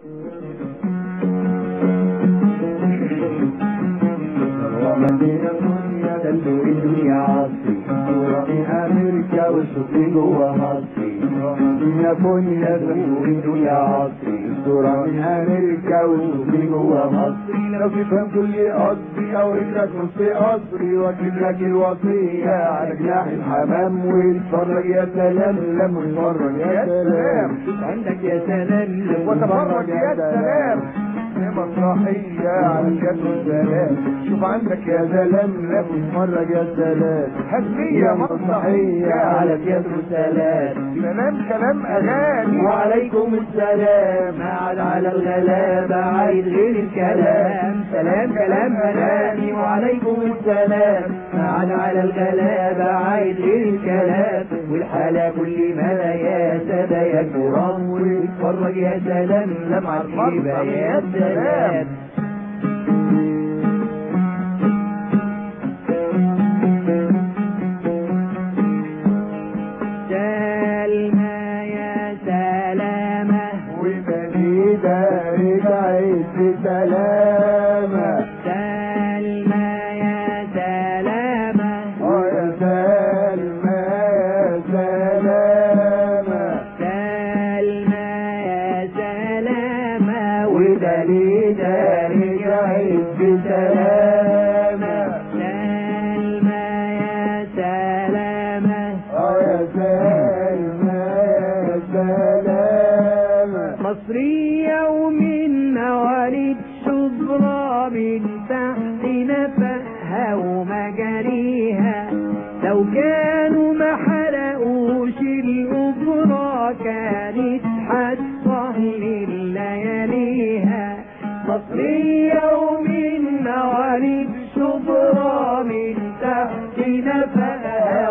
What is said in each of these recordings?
تندو الدنيا عصري صورة من أمريكا والصوت جوا مصري يا كونيا تندو الدنيا عصري صورة من أمريكا والصوت جوا مصري لو تفهم كل قصدي أو رجلك نص قصري واكتب لك الوصية على جناح الحمام واتفرج يا سلام لما اتفرج يا سلام عندك يا سلام وتفرج يا سلام مسرحية على الجد والسلام شوف عندك يا سلام لا تتفرج يا سلام هدية مسرحية على الجد والسلام سلام كلام أغاني وعليكم السلام قاعد على الغلابة عايز غير الكلام سلام كلام أغاني وعليكم السلام قاعد على الغلابة عايز غير الكلام والحالة كل ما يا سادة يا كرام واتفرج يا سلام لمعة الجيبة يا سلام سلمى يا سلامة وبنيدة رجعت بسلامة سلمى يا سلامة اه يا سلمى يا سلامة سلمى يا سلامة ودليدة رجعت بسلامة سلمى يا سلامة اه يا سلمى يا سلامة مصرية ومن مواليد شبرا من تحت نفقها ومجاريها لو كانوا ما حرقوش الأجرة كانت هتصهل لياليها مصرية ومن مواليد شبرا من تحت نفقها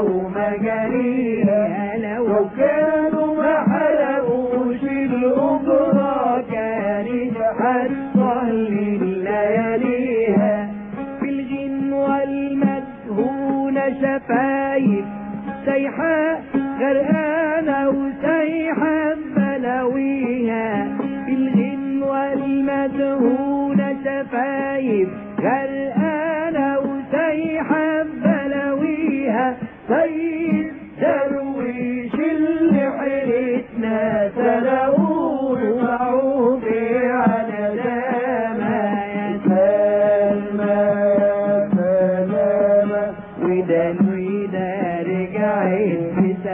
ومجاريها لو كانوا ما حرقوش الأجرة كانت هتصهل لياليها في الجن والمدهونة شفايف سيحة غرقانة وسيحة بلاويها في الجن والمدهونة شفايف غرقانة وسيحة بلاويها سيد درويش اللي حيلتنا سلقوه وعوفي على دامها يا سلمى يا سلامة ودا ودا رجعت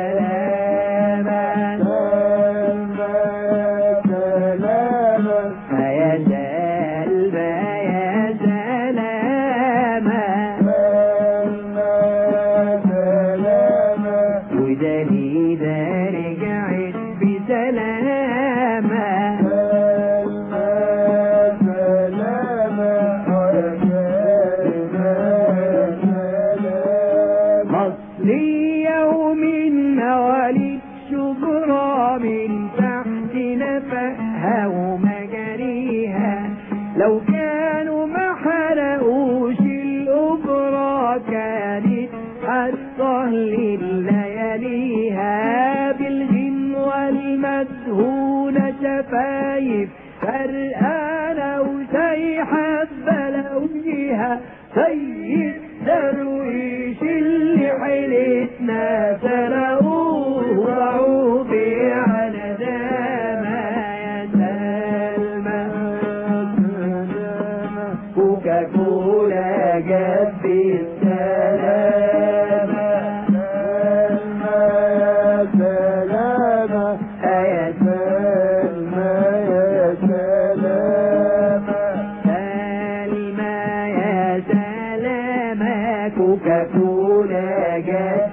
بسلامة سلمى يا سلامة يا سلمى يا سلامة سلمى يا سلامة ودا ودا رجعت بسلامة سلمى يا سلامة يا سلمى يا سلامة مصرية ومن مواليد شبرا من تحت نفقها ومجاريها لو كانوا ما حرقوش الأجرة كانت هتصهل لياليها بالغن والمدهونة شفايف فرقانة وسيحة بلاويها سيد درويش اللي حيلتنا سرقوه وعوبي على دامها يا سلمى كوكا كولا جاب السلامة سلمى يا سلامة يا سلمى يا سلامة سلمى يا سلامة كوكا كولا جاب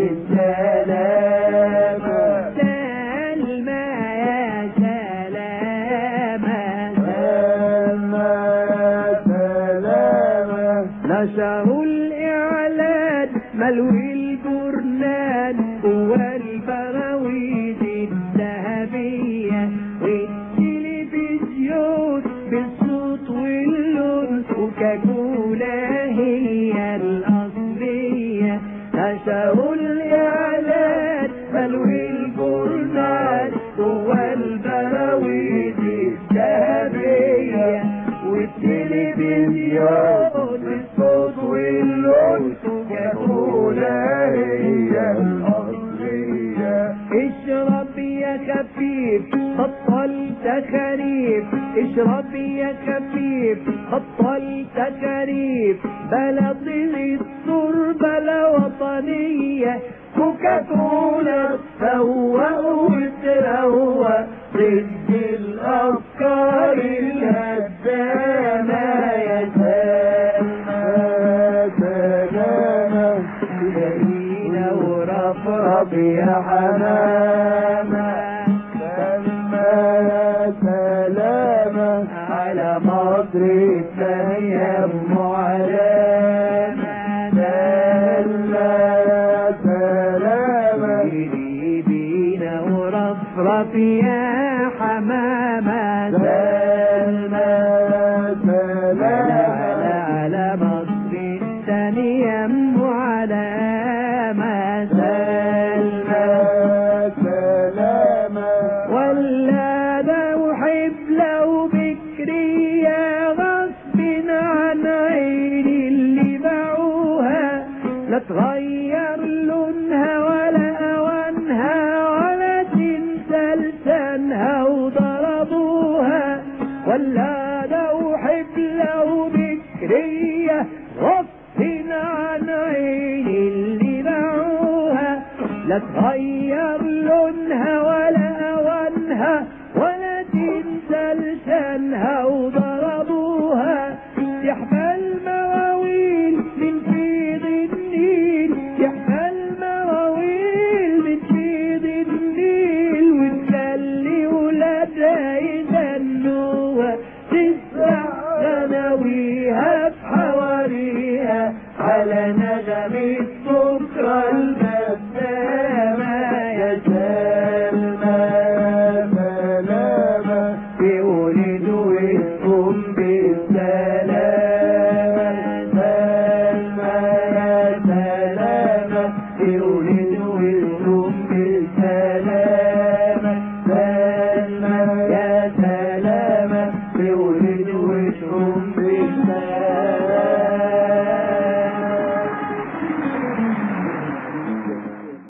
السلامة سلمى يا سلامة سلمى يا سلامة نشروا الإعلان ملوي الجرنان والبراويز الذهبية والتلفزيون بالصوت واللون وكاكولا هي الأصلية نشروا الإعلان ملوي الجرنان والبراويز الذهبية والتلفزيون الصوت واللون كوكاكولا هي الأصلية اشرب يا خفيف بطل تكاريف اشرب يا خفيف بطل تكاريف بلا طيب التربة لا وطنية كوكاكولا تفوق وتروق ضد الأفكار الهدامة يا سلام سلامة تلاقينا ورفرف يا حمامة سلامة سلامة على مصر الثانية أم علامة سلامة سلامة سيدي بينا ورفرف يا حمامة سلمى سلامة على سلامة على مصر الثانية أم علامة سلمى سلامة ولا بحب لو بكرية غصب عن عيني اللي باعوها لا تغير لونها ولا أوانها ولا تنسى لسانها وضربوها ولا لو حب لو بكرية غصب عن عيني اللي باعوها لا تغير لونها ولا أوانها ولا تنسى لسانها وضربوها تحمل مواويل من فيض النيل تحمل مواويل من فيض النيل وتخلي ولادها يغنوها تسمع ثانويها في حواريها على نغمة بكرة البسامة يا سلمى سلامة بولد ويقوم بالسلامة سلمى يا سلامة بولد ويقوم بالسلامة سلمى يا سلامة بولد